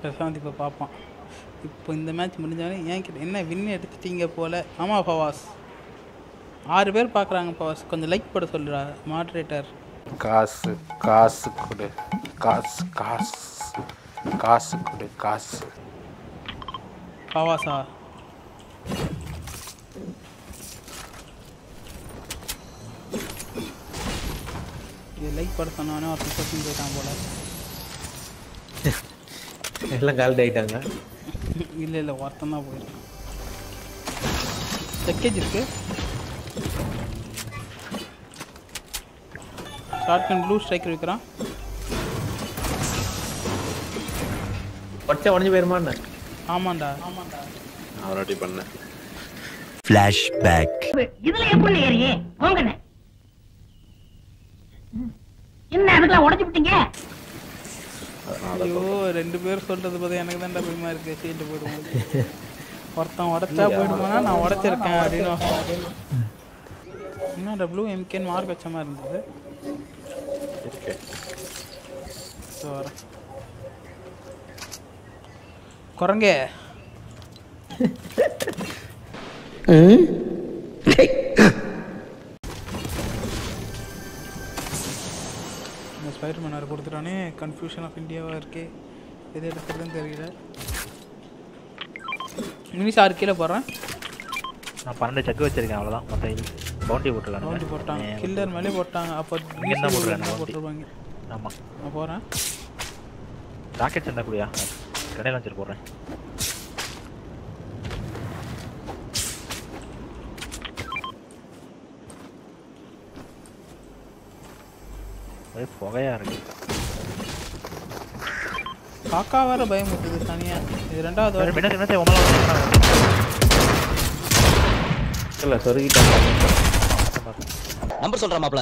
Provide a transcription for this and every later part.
பிரசாந்த் இப்போ பார்ப்பான் இப்போ இந்த மேட்ச் முடிஞ்சவொடனே ஏன் கிட்ட என்ன வின் எடுத்துட்டீங்க போல ஆமாம் பவாஸ் ஆறு பேர் பார்க்குறாங்க பவாஸ் கொஞ்சம் லைக் போட சொல்லுறா மாட்ரேட்டர் காசு காசு கொடு காசு காசு காசு கொடு காசு பவாஸா இது லைக் போட சொன்னவனே ஒரு பர்சன்ட் போயிட்டான் போல எல்லாம் கால்ட் ஆயிட்டாங்க இல்லை இல்லை ஒருத்தன் தான் போயிருக்கான் செக்கேஜ் இருக்கு ஷார்ட் அண்ட் ப்ளூ ஸ்ட்ரைக்கர் விற்கிறான் பச்சை உடஞ்சு போயிருமா என்ன ஆமாண்டா நான் ஒரு வாட்டி பண்ணேன் Flashback. இதுல எப்படி ஏறியே போங்கண்ணே என்ன அதுக்கெல்லாம் உடைச்சு விட்டீங்க ஐயோ ரெண்டு பேர் சொல்றது பார்த்தா எனக்கு தான்டா பயமா இருக்கு சீட்டு போயிடுவோம் ஒருத்தன் உடச்சா போயிடுமானா நான் உடைச்சிருக்கேன் அப்படின்னு என்னடா ப்ளூ எம்கேன்னு மார்க் வச்ச மாதிரி இருந்தது ஓகே ஸோ வரேன் குரங்கே இந்த ஸ்பைடர்மேன் வேறு கொடுத்துட்டானே கன்ஃபியூஷன் ஆஃப் இந்தியாவாக இருக்கே எது எடுக்கிறதுன்னு தெரியல மினிஸ் ஆறு கீழே போடுறேன் நான் பன்னெண்டு செக் வச்சிருக்கேன் அவ்வளோதான் மொத்தம் பவுண்டி ரவுண்டு போட்டுருக்காங்க போட்டாங்க கில்லர் மேலே போட்டாங்க அப்போ இங்க என்ன போடுறாங்க bounty? போட்டுருவாங்க ஆமாம் நான் போகிறேன் ராக்கெட் சண்டை கூடியா கடையில் வச்சுட்டு போடுறேன் ஒரே புகையா இருக்கு காக்கா வேற பயமுறுத்துது தனியா இது ரெண்டாவது வாட்டி. என்ன என்ன உமலாம் இல்ல சொருகிட்டாங்க நம்பர் சொல்ற மாப்ள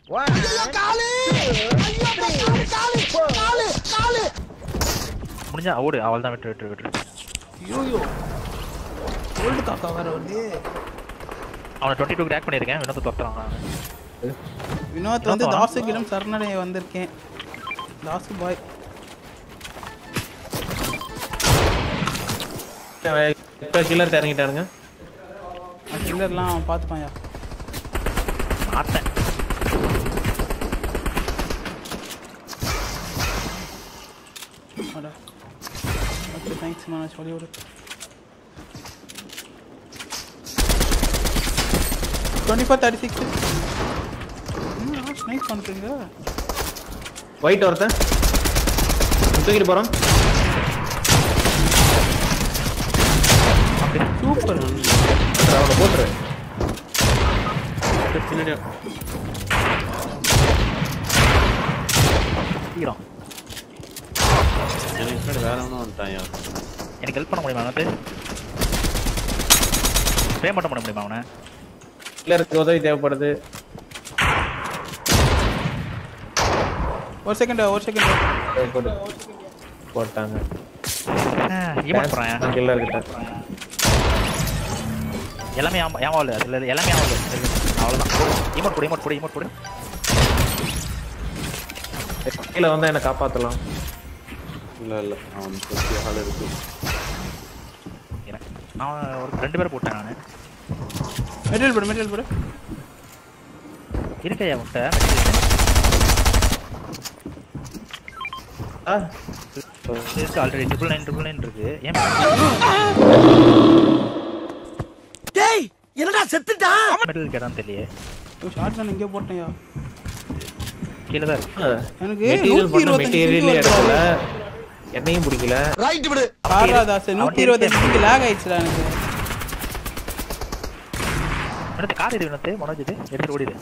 முடிஞ்சா ஓடு அவள் தான் விட்டு விட்டு விட்டு ஐயோயோ ஓல்டு காக்கா வேற வருது அவனை டுவெண்ட்டி டூ கிராக் பண்ணியிருக்கேன் வினோத்தை துரத்துறான் வினோத் வந்து வினோத் தாசுகிடம் சரணடைய வந்திருக்கேன் தாசு பாய் இப்போ கில்லர் இறங்கிட்டானுங்க கில்லர்லாம் பார்த்துப்பாயா மாட்டேன் அடா ஓகே தேங்க்ஸ் மனோ சொல்லி விடு twenty four thirty six snake பண்ணுறீங்க ஒயிட் ஒருத்தன் தூக்கிட்டு போறோம் சூப்பர் அவனை போட்டுரு பின்னாடி சீக்கிரம் எனக்கு முன்னாடி வேற ஒன்றும் வந்துட்டான் எனக்கு ஹெல்ப் பண்ண முடியுமா அவனுக்கு பே மட்டும் பண்ண முடியுமா அவனை கில்லருக்கு உதவி தேவைப்படுது ஒரு செகண்ட் ஒரு செகண்ட் போட்டு போட்டாங்க ஈமோட் போடுறேன் கில்லர் கிட்ட எல்லாமே ஏமா ஏமாவல அதுல எல்லாமே ஏமாவல அவ்வளோதான் ஈமோட் போடு ஈமோட் போடு ஈமோட் போடு கீழே வந்தா என்ன காப்பாத்தலாம் இல்லை இல்லை அவன் சுற்றி ஆள் இருக்கு எனக்கு நான் ஒரு ரெண்டு பேர் போட்டேன் நான் மெட்டீரியல் போடு மெட்டீரியல் போடு இருக்கையா முட்டை ஆ இருக்கு already triple nine triple nine இருக்கு ஏன் டேய் என்னடா செத்துட்டான் மெட்டல் கேட்டான்னு தெரியல ஷார்ட் கன் எங்கேயோ போட்டேன்யா கீழே தான் இருக்கு எனக்கு மெட்டீரியல் நூற்றி பண்ண மெட்டீரியல் இருபத்தஞ்சு எடுக்கல என்னையும் பிடிக்கல ரைட் விடு ஆறாதாசு நூற்றி இருபத்தஞ்சு லேக் ஆயிடுச்சுடா எனக்கு வினத்து கார் இது வினத்து மனோஜ் இது எடுத்துட்டு ஓடிடு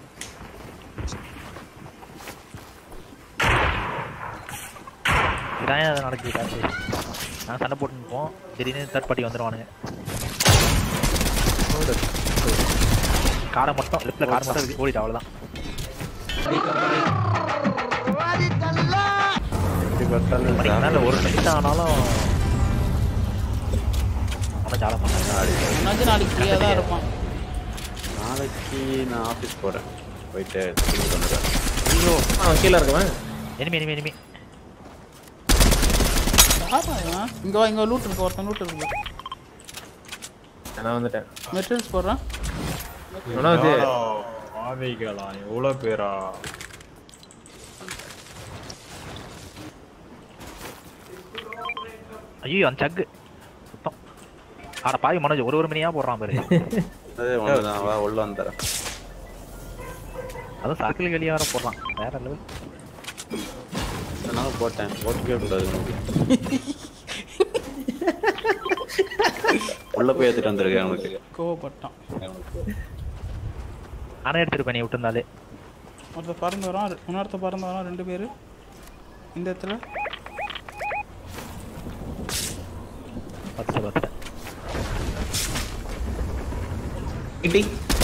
இதான் அது நடக்குது காசு நான் சண்டை போட்டு நிற்போம் திடீர்னு தேர்ட் பார்ட்டி வந்துடுவானுங்க காரை மட்டும் லெஃப்ட்ல கார் மட்டும் இருக்கு ஓடிட்டு அவ்வளோதான் எப்படி பார்த்தாலும் மணிக்கு மேலே ஒரு மினிட் ஆனாலும் அவனை ஜாலம் பண்ணாங்க என்னாச்சும் நாளைக்கு ஃப்ரீயாக தான் இருப்பான் நாளைக்கு நான் ஆஃபீஸ் போகிறேன் போயிட்டு திரும்பி வந்துடுறேன் ஐயோ அவன் கீழே இருக்கவன் எனிமி எனிமி எனிமி யாரா இவன்? இங்க வா இங்க லூட் இருக்கு ஒருத்தன் லூட் இருக்கு நான் வந்துட்டேன் மெட்டீரியல்ஸ் போடுறேன் மனோஜ் ஆவிகளா எவ்வளோ பேரா ஐயோ அந்த சக்கு சுத்தம் ஆனா பாவி மனோஜ் ஒரு ஒரு மணியா போடுறான் பாரு அதே ஒன்று தான் வா உள்ள வந்துடுறேன் அதுவும் சர்க்கிள் வெளியே வர போடுறான் வேற லெவல் அதனால போட்டேன் போட்டுக்கவே கூடாது உனக்கு உள்ள போய் எடுத்துட்டு வந்திருக்கேன் உனக்கு கோவப்பட்டான் நானே எடுத்துருப்பேன் நீ விட்டுருந்தாலே ஒருத்தர் பறந்து வரான் ரெ- இன்னொருத்தர் பறந்து வரான் ரெண்டு பேர் இந்த இடத்துல பத்து பத்து கிட்டி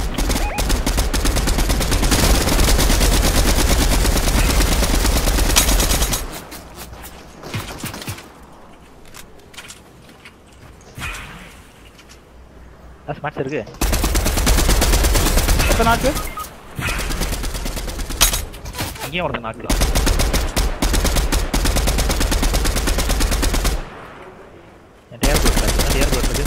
மேட்ச் இருக்கு எத்தனை நாக்கு அங்கேயும் ஒருத்தன் நாக்கு என் ஏர் போட்டு ஏர் போட்டு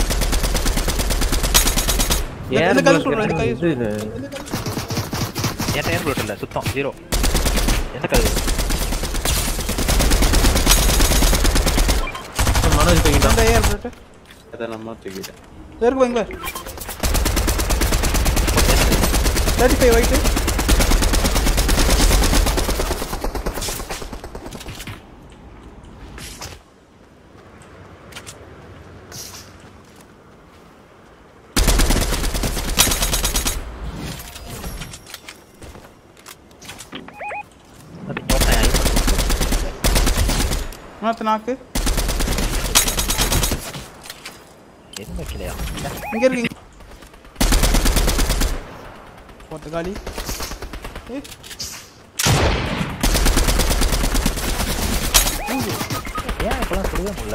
இந்த- இந்த கல் சொல்றேன், இந்த கல் இது இது. என் ஏர் போட்டு இல்லை சுத்தம் ஜீரோ எந்த கல் மனோஜ் தூக்கிட்டான் அந்த ஏர் போட்டு அதை நம்ம தூக்கிட்டேன் இருக்கு இங்க தேர்ட்டி ஃபைவ் ஒயிட்டு அது போட்டேன் இன்னொருத்த நாக்கு எதுவும் வைக்கலையா இங்க இருக்கு இங்க. போட்ட காலி ஏய். ஏன் இப்பெல்லாம் சொல்லவே முடியல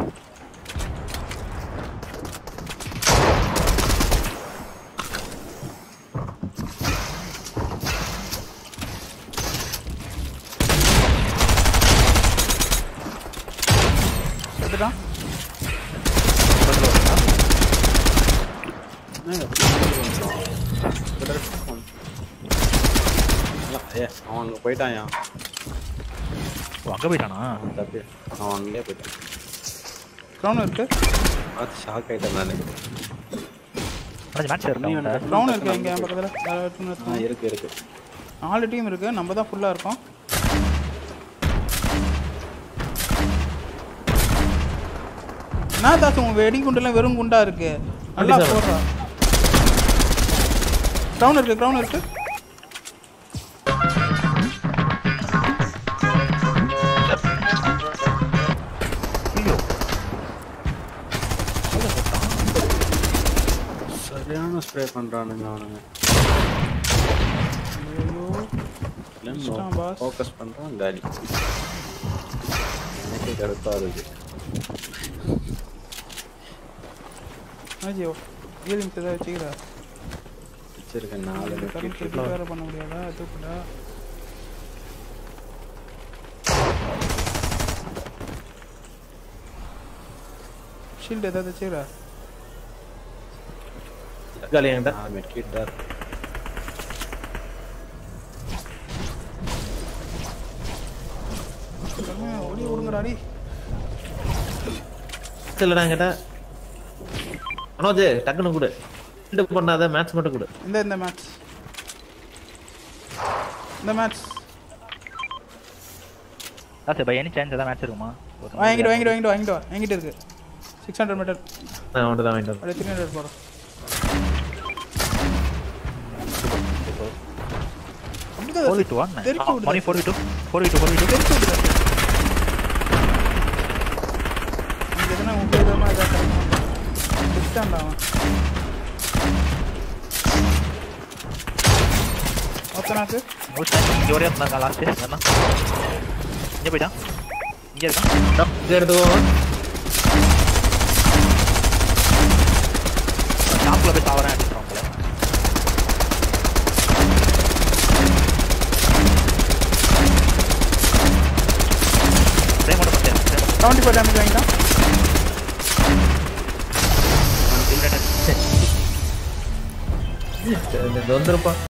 எடுத்துட்டான் ஏ அவன் அங்கே போயிட்டான்யா ஓ, அங்க போயிட்டானா தப்பி அவன் அங்கேயே போயிட்டான் க்ரௌன் இருக்கு பார்த்து ஷாக் ஆகிட்டேன் நான் மனோஜ் மேட்ச் இருக்கா க்ரௌன் இருக்கு இங்க என் பக்கத்துல வேற ஒருத்தன் ஆ இருக்கான். இருக்கு இருக்கு நாலு டீம் இருக்கு நம்ம தான் ஃபுல்லா இருக்கோம் என்ன தாசு உன் வெடி குண்டுலாம் வெறும் குண்டா இருக்கு நல்லா அடி சார். போடுறா க்ரௌன் இருக்கு க்ரௌன் இருக்கு சரியான ஸ்ப்ரே பண்ணுறானுங்க அவனுங்க இஷ்டம் boss. ஃபோக்கஸ் பண்ணுறான் காலி எனக்கே கருத்தாக இருக்கு அஜியோ ஈலிங் ஏதாவது வச்சுக்கிறா வச்சிருக்கேன் நாலு கரண்ட் நெட் செட் வேற பண்ண முடியாதா தூக்குடா ஷீல்டு ஏதாவது வச்சுக்கிறா காலி என்கிட்ட நாலு மெட் கிட் தான் இருக்கு. ஓடி விடுங்கடா அடி இல்லடா என்கிட்ட மனோஜ் டக்குன்னு கொடு ரெண்டு பண்ணாத மேட்ச் மட்டும் கொடு இந்த இந்த மேட்ச் இந்த match sir by any chance ஏதாவது மேட்ச் இருக்குமா ஒரு வாங்கிட்டு வாங்கிட்டு வாங்கிட்டு வாங்கிட்டு வா என்கிட்ட இருக்கு சிக்ஸ் ஹண்ட்ரட் மீட்டர் நான் மட்டும் தான் வாங்கிட்டு வரேன். அப்படியே த்ரீ ஹண்ட்ரட் போகிறோம் ஃபோர் வி டூ ஒன் தெறிச்சு விடுதா. மணி four V two four V two four V two தெரிச்சு விடுதா இங்க எதுனா உபயோகமாக ஏதாவது கிடைக்கும் டிஸ்டாண்ட் அவன் ஓகேனாக்கு முடிச்சிட்டேன் இங்கே ஒரே இருந்தாங்க லாஸ்ட் என்ன இங்கே போயிட்டான் இங்கே இருக்கான் இதை எடுத்துக்கோ ஷாப்பில் போய் சாவறேன் அடிச்சிடும் உங்களை ஃப்ரேம் மட்டும் பார்த்தேன் செவன்ட்டி ஃபோர் டேமேஜ் வாங்கிட்டான் வந்துருப்பான்